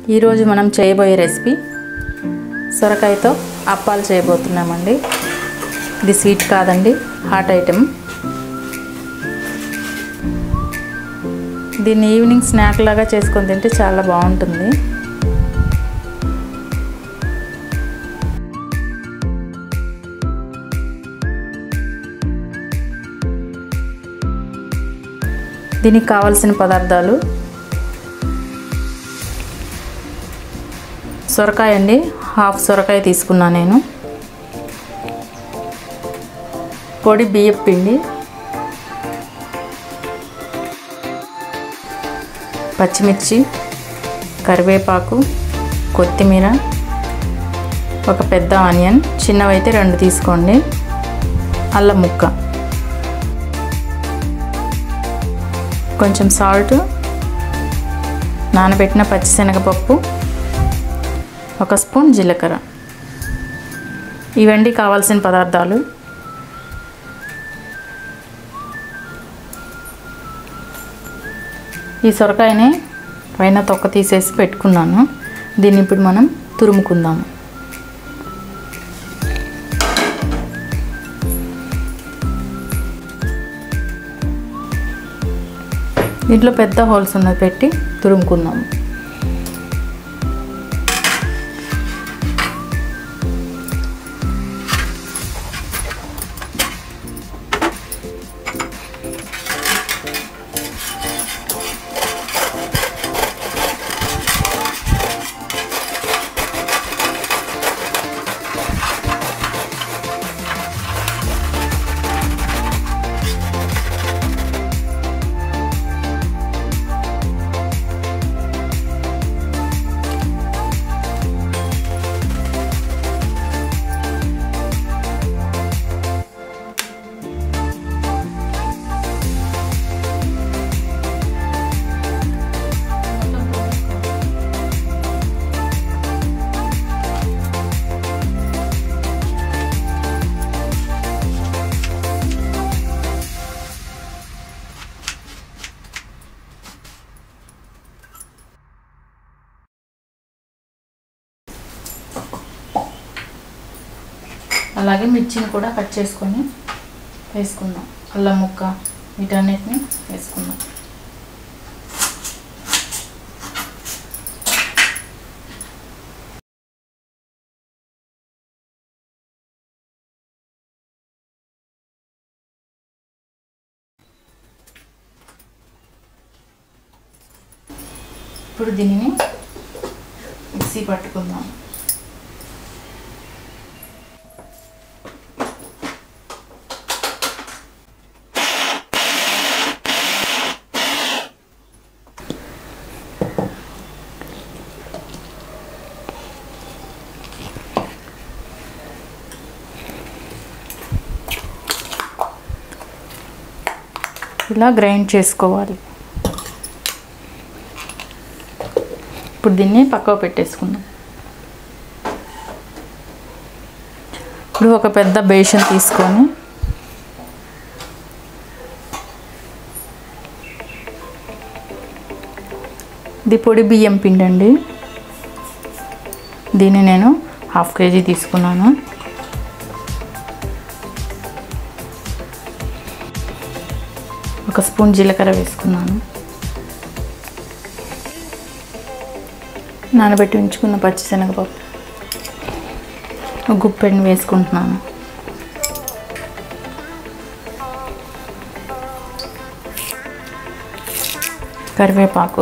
ఈరోజు మనం చేయబోయే రెసిపీ సొరకాయతో అప్పాలు చేయబోతున్నామండి ఇది స్వీట్ కాదండి హాట్ ఐటెం దీన్ని ఈవినింగ్ స్నాక్ లాగా చేసుకొని తింటే చాలా బాగుంటుంది దీనికి కావలసిన పదార్థాలు సొరకాయ అండి హాఫ్ సొరకాయ తీసుకున్నా నేను పొడి బియ్యం పిండి పచ్చిమిర్చి కరివేపాకు కొత్తిమీర ఒక పెద్ద ఆనియన్ చిన్నవైతే రెండు తీసుకోండి అల్లం ముక్క కొంచెం సాల్ట్ నానబెట్టిన పచ్చిశనగపప్పు ఒక స్పూన్ జీలకర్ర ఇవండి కావాల్సిన పదార్థాలు ఈ సొరకాయని పైన తొక్క తీసేసి పెట్టుకున్నాను దీన్ని ఇప్పుడు మనం తురుముకుందాము దీంట్లో పెద్ద హోల్స్ ఉన్నది పెట్టి తురుముకుందాము అలాగే మిర్చిని కూడా కట్ చేసుకొని వేసుకుందాం అల్లం ముక్క వీటన్నిటిని వేసుకుందాం ఇప్పుడు దీనిని మిక్సీ పట్టుకుందాం ఇలా గ్రైండ్ చేసుకోవాలి ఇప్పుడు దీన్ని పక్కకు పెట్టేసుకుందాం ఇప్పుడు ఒక పెద్ద బేషన్ తీసుకొని ఇది పొడి బియ్యం పిండి అండి దీన్ని నేను హాఫ్ కేజీ తీసుకున్నాను ఒక స్పూన్ జీలకర్ర వేసుకున్నాను నానబెట్టి ఉంచుకున్న పచ్చిశనగపప్పు ఒక గుప్పెడిని వేసుకుంటున్నాను కరివేపాకు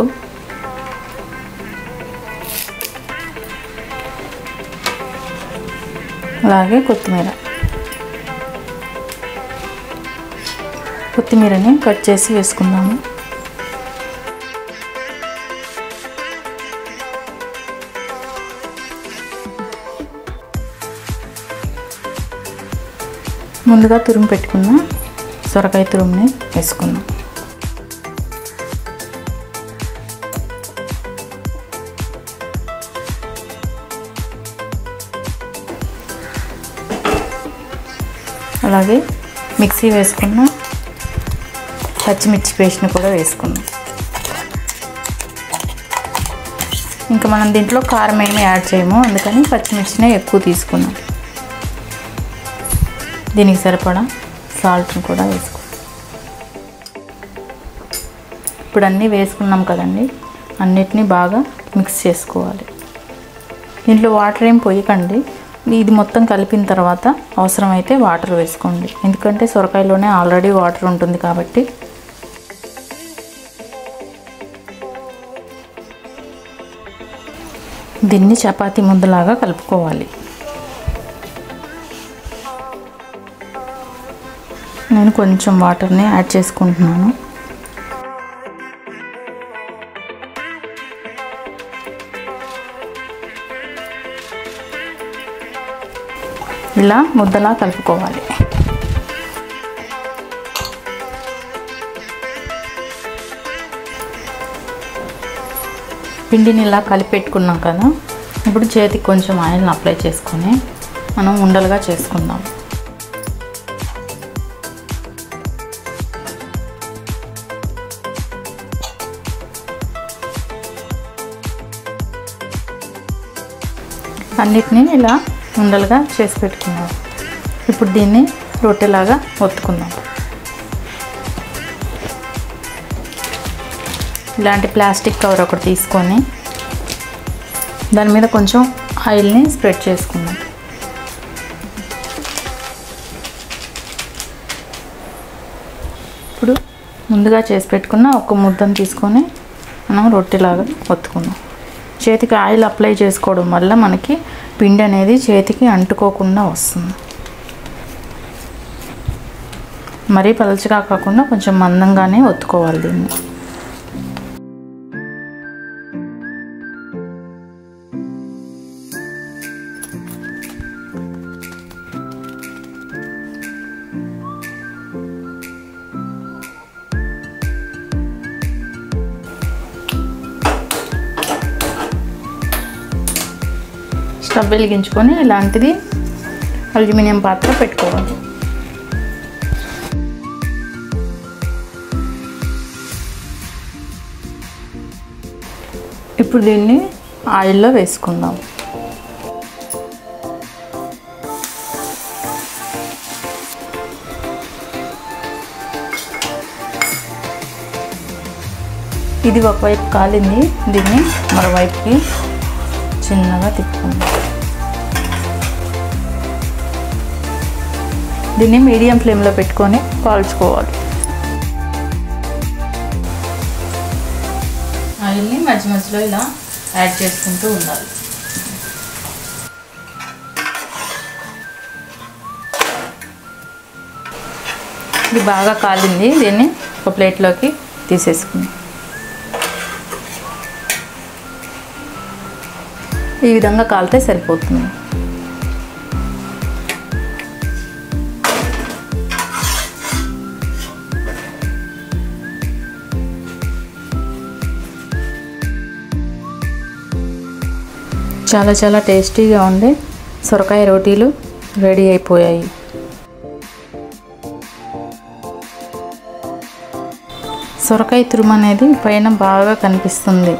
అలాగే కొత్తిమీర కొత్తిమీరని కట్ చేసి వేసుకుందాము ముందుగా తురుము పెట్టుకున్న సొరకాయ తురుముని వేసుకుందాం అలాగే మిక్సీ వేసుకున్న పచ్చిమిర్చి పేస్ట్ని కూడా వేసుకుందాం ఇంకా మనం దీంట్లో కారం ఏమి యాడ్ చేయము అందుకని పచ్చిమిర్చినే ఎక్కువ తీసుకున్నాం దీనికి సరిపడా సాల్ట్ని కూడా వేసుకో ఇప్పుడు అన్నీ వేసుకున్నాం కదండి అన్నిటినీ బాగా మిక్స్ చేసుకోవాలి దీంట్లో వాటర్ ఏం పోయకండి ఇది మొత్తం కలిపిన తర్వాత అవసరమైతే వాటర్ వేసుకోండి ఎందుకంటే సొరకాయలోనే ఆల్రెడీ వాటర్ ఉంటుంది కాబట్టి దీన్ని చపాతీ ముద్దలాగా కలుపుకోవాలి నేను కొంచెం వాటర్ని యాడ్ చేసుకుంటున్నాను ఇలా ముద్దలా కలుపుకోవాలి పిండిని ఇలా కలిపి పెట్టుకున్నాం కదా ఇప్పుడు చేతికి కొంచెం ఆయిల్ని అప్లై చేసుకొని మనం ఉండలుగా చేసుకుందాం అన్నిటినీ ఇలా ఉండలుగా చేసి పెట్టుకున్నాం ఇప్పుడు దీన్ని రొట్టెలాగా ఒత్తుకుందాం ఇలాంటి ప్లాస్టిక్ కవర్ ఒకటి తీసుకొని దాని మీద కొంచెం ఆయిల్ని స్ప్రెడ్ చేసుకుందాం ఇప్పుడు ముందుగా చేసి పెట్టుకున్న ఒక ముద్దను తీసుకొని మనం రొట్టెలాగా ఒత్తుకుందాం చేతికి ఆయిల్ అప్లై చేసుకోవడం వల్ల మనకి పిండి అనేది చేతికి అంటుకోకుండా వస్తుంది మరీ పలచగా కాకుండా కొంచెం మందంగానే ఒత్తుకోవాలి దీన్ని స్టవ్ వెలిగించుకొని ఇలాంటిది అల్యూమినియం పాత్ర పెట్టుకోవాలి ఇప్పుడు దీన్ని ఆయిల్లో వేసుకుందాం ఇది ఒకవైపు కాలింది దీన్ని మరోవైపుకి చిన్నగా తిప్పుకుందాం దీన్ని మీడియం ఫ్లేమ్లో పెట్టుకొని కాల్చుకోవాలి ఆయిల్ని మధ్య మధ్యలో ఇలా యాడ్ చేసుకుంటూ ఉండాలి ఇది బాగా కాలింది దీన్ని ఒక ప్లేట్లోకి తీసేసుకుందాం ఈ విధంగా కాలితే సరిపోతుంది చాలా చాలా టేస్టీగా ఉండే సొరకాయ రోటీలు రెడీ అయిపోయాయి సొరకాయ తురుము అనేది పైన బాగా కనిపిస్తుంది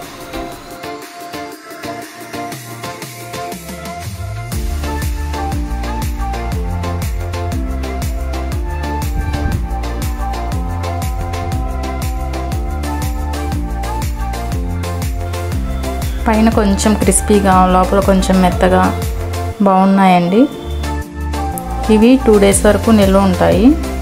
పైన కొంచెం క్రిస్పీగా లోపల కొంచెం మెత్తగా బాగున్నాయండి ఇవి టూ డేస్ వరకు నిల్వ ఉంటాయి